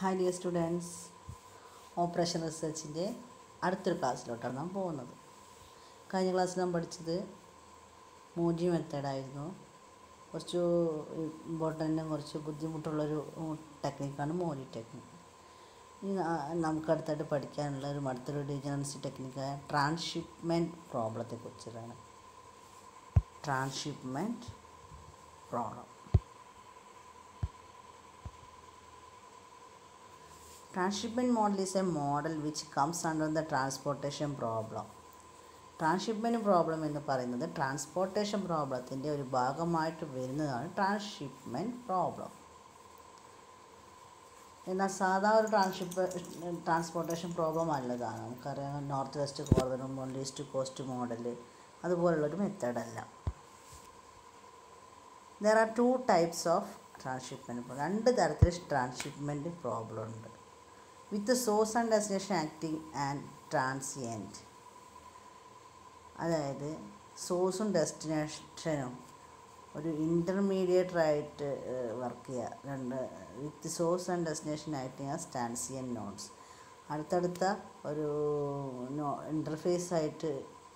Hi dear students operation റിസർച്ചിൻ്റെ അടുത്തൊരു ക്ലാസ്സിലോട്ടാണ് നാം പോകുന്നത് കഴിഞ്ഞ ക്ലാസ്സിൽ നാം പഠിച്ചത് മോജി മെത്തേഡായിരുന്നു കുറച്ച് ഇമ്പോർട്ടൻറ്റും കുറച്ച് ബുദ്ധിമുട്ടുള്ളൊരു ടെക്നിക്കാണ് മോജി ടെക്നിക്ക് ഇനി നാ- നമുക്ക് അടുത്തായിട്ട് പഠിക്കാനുള്ള ഒരു അടുത്തൊരു ഡിജനൻസി ടെക്നിക്കായ ട്രാൻസ്ഷിപ്മെൻറ്റ് പ്രോബ്ലത്തെ കുറിച്ചിട്ടാണ് transshipment problem Transshipment model is a model which comes under the transportation problem. Transshipment problem എന്ന് പറയുന്നത് ട്രാൻസ്പോർട്ടേഷൻ പ്രോബ്ലത്തിൻ്റെ ഒരു ഭാഗമായിട്ട് വരുന്നതാണ് ട്രാൻസ്ഷിപ്മെൻറ്റ് പ്രോബ്ലം എന്നാൽ സാധാ ഒരു ട്രാൻസ്ഷിപ്പ് ട്രാൻസ്പോർട്ടേഷൻ പ്രോബ്ലം അല്ലതാണ് നമുക്കറിയാം നോർത്ത് വെസ്റ്റ് കോർണറും ഈസ്റ്റ് കോസ്റ്റ് മോഡൽ അതുപോലുള്ളൊരു മെത്തേഡല്ല there are two types of transshipment രണ്ട് തരത്തിൽ ട്രാൻസ്ഷിപ്മെൻറ്റ് പ്രോബ്ലം ഉണ്ട് with source and destination acting and transient അതായത് സോഴ്സും ഡെസ്റ്റിനേഷനും ഒരു ഇൻ്റർമീഡിയറ്റ് ആയിട്ട് വർക്ക് ചെയ്യുക രണ്ട് with source and destination acting as transient nodes അടുത്തടുത്ത ഒരു നോ ഇൻ്റർഫേസ് ആയിട്ട്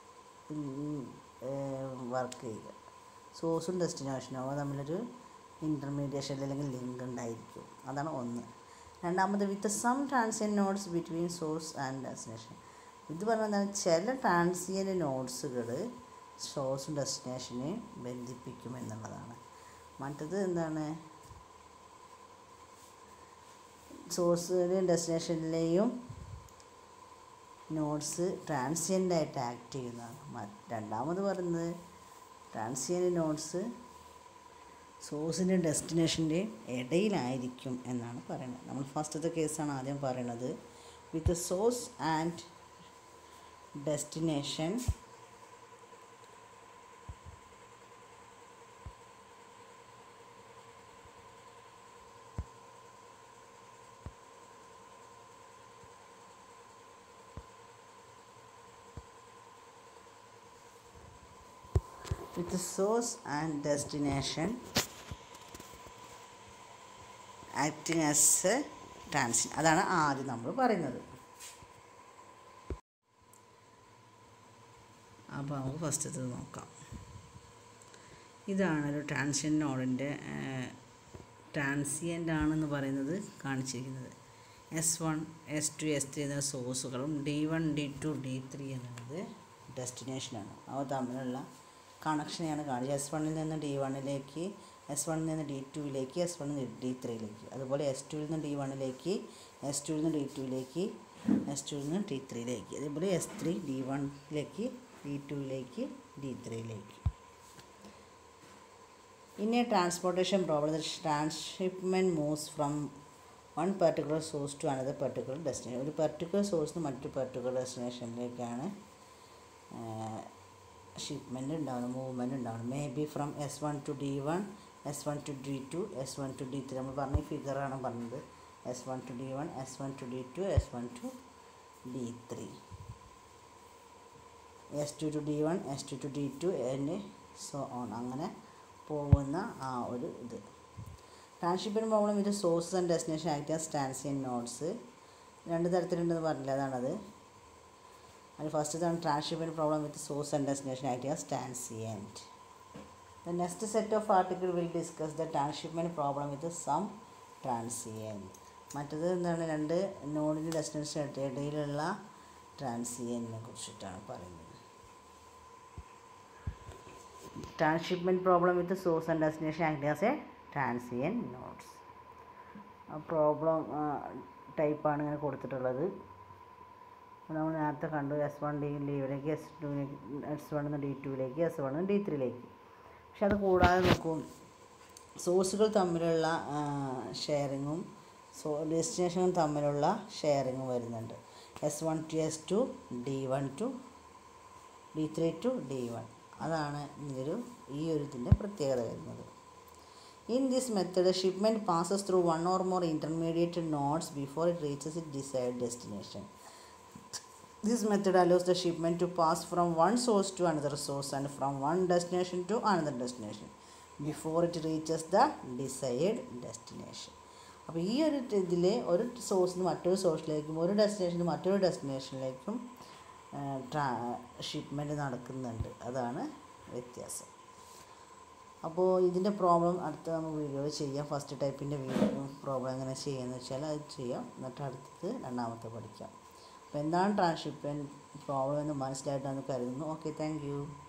വർക്ക് ചെയ്യുക സോഴ്സും ഡെസ്റ്റിനേഷനും അവ തമ്മിലൊരു ഇൻ്റർമീഡിയേഷൻ അല്ലെങ്കിൽ ലിങ്ക് ഉണ്ടായിരിക്കും അതാണ് ഒന്ന് രണ്ടാമത് with some transient nodes between source and destination ഇത് പറഞ്ഞാൽ എന്താണ് ചില ട്രാൻസിയൻ നോട്ട്സുകൾ സോഴ്സും ഡെസ്റ്റിനേഷനെ ബന്ധിപ്പിക്കും എന്നുള്ളതാണ് മറ്റത് എന്താണ് സോഴ്സിലെയും ഡെസ്റ്റിനേഷനിലെയും നോട്ട്സ് ട്രാൻസിയൻ്റായിട്ട് ആക്ട് ചെയ്യുന്നതാണ് മ- രണ്ടാമത് പറയുന്നത് ട്രാൻസിയൻ്റ് നോട്ട്സ് സോഴ്സിൻ്റെയും ഡെസ്റ്റിനേഷൻ്റെയും ഇടയിലായിരിക്കും എന്നാണ് പറയുന്നത് നമ്മൾ ഫസ്റ്റത്തെ കേസാണ് ആദ്യം പറയുന്നത് with source and destination with source and destination acting as a transient അതാണ് ആദ്യം നമ്മൾ പറയുന്നത് അപ്പോൾ നമുക്ക് ഫസ്റ്റത്തെ നോക്കാം ഇതാണ് ഒരു ട്രാൻസിയൻ നോഡിൻ്റെ ട്രാൻസിയൻ്റ് ആണെന്ന് പറയുന്നത് കാണിച്ചിരിക്കുന്നത് S one S two S three എന്ന സോഴ്സുകളും D one D two D three എന്നുള്ളത് ഡെസ്റ്റിനേഷനാണ് അവ തമ്മിലുള്ള കണക്ഷനെയാണ് കാണിച്ചത് എസ് വണ്ണിൽ നിന്ന് ഡി വണ്ണിലേക്ക് എസ് വണ്ണിൽ നിന്ന് ഡി ടുവിലേക്ക് എസ് വണ്ണിൽ നിന്ന് ഡി ത്രീയിലേക്ക് അതുപോലെ എസ് ടുവിൽ നിന്ന് ഡി വണ്ണിലേക്ക് എസ് ടുവിൽ നിന്ന് ഡി ടുവിലേക്ക് എസ് ടുവിൽ നിന്ന് ഡി ത്രീയിലേക്ക് അതേപോലെ എസ് ത്രീ ഡി വണ്ണിലേക്ക് ഡി ടുവിലേക്ക് ഡി ത്രീയിലേക്ക് In a transportation problem, the transshipment moves from one particular source to another particular destination. ഒരു പർട്ടിക്കുലർ സോഴ്സിന് മറ്റു പർട്ടിക്കുലർ ഡെസ്റ്റിനേഷനിലേക്കാണ് ഷിപ്മെൻറ്റ് ഉണ്ടാവുന്നത് മൂവ്മെൻറ്റ് ഉണ്ടാവുന്നത് may be from S one to D one S one to D two S one to D three നമ്മൾ പറഞ്ഞ ഫിഗറാണ് പറഞ്ഞത് S one to D one S one to D two S one to D three S two to D one S two to D two and so on അങ്ങനെ പോകുന്ന ആ ഒരു ഇത് ട്രാൻസ്ഷിപ്പിന് പ്രോബ്ലം ഇത് source and destination act as transient nodes രണ്ട് തരത്തിലുണ്ടെന്ന് പറഞ്ഞില്ല അതാണത് അതിൽ ഫസ്റ്റത്താണ് ട്രാൻസ്ഷിപ്പിന് problem with source and destination act as transient the next set of article will discuss the transshipment problem with some transient മറ്റത് എന്താണ് രണ്ട് നോഡിൻ്റെ ഡെസ്റ്റിനേഷൻ ഇടയിലുള്ള ട്രാൻസിയൻറ്റിനെ കുറിച്ചിട്ടാണ് പറയുന്നത് transshipment problem with source and destination act as a transient nodes problem ടൈപ്പാണ് ഇങ്ങനെ കൊടുത്തിട്ടുള്ളത് നമ്മൾ നേരത്തെ കണ്ടു എസ് വൺ ഡി ലീവിലേക്ക് എസ് ടുവിലേക്ക് എസ് വണ്ണിൽ ഡി ടുവിലേക്ക് എസ് വണ്ണിൽ ഡി ത്രീയിലേക്ക് പക്ഷെ അത് കൂടാതെ നോക്കും സോഴ്സുകൾ തമ്മിലുള്ള ഷെയറിങ്ങും സോ ഡെസ്റ്റിനേഷനും തമ്മിലുള്ള ഷെയറിങ്ങും വരുന്നുണ്ട് S one to S two D one to D three to D one അതാണ് ഇതൊരു ഈ ഒരു ഇതിൻ്റെ പ്രത്യേകത വരുന്നത് in this method shipment passes through one or more intermediate nodes before it reaches it desired destination This method allows the shipment to pass from one source to another source and from one destination to another destination before it reaches the desired destination. അപ്പോൾ ഈ ഒരു ഇതിൽ ഒരു സോഴ്സിൽ നിന്ന് മറ്റൊരു സോഴ്സിലേക്കും ഒരു ഡെസ്റ്റിനേഷനിൽ നിന്ന് മറ്റൊരു ഡെസ്റ്റിനേഷനിലേക്കും ട്രാ ഷിപ്മെൻറ്റ് നടക്കുന്നുണ്ട് അതാണ് വ്യത്യാസം അപ്പോൾ ഇതിൻ്റെ പ്രോബ്ലം അടുത്ത നമുക്ക് വീഡിയോ ചെയ്യാം ഫസ്റ്റ് ടൈപ്പിൻ്റെ വീഡിയോ പ്രോബ്ലം എങ്ങനെ ചെയ്യാമെന്ന് വെച്ചാൽ അത് ചെയ്യാം എന്നിട്ട് അടുത്തത് രണ്ടാമത്തെ പഠിക്കാം അപ്പോൾ എന്താണ് ട്രാൻസ്ഷിപ്മെൻറ്റ് പ്രോബ്ലം എന്ന് മനസ്സിലായിട്ടാണ് കരുതുന്നു ഓക്കെ താങ്ക് യു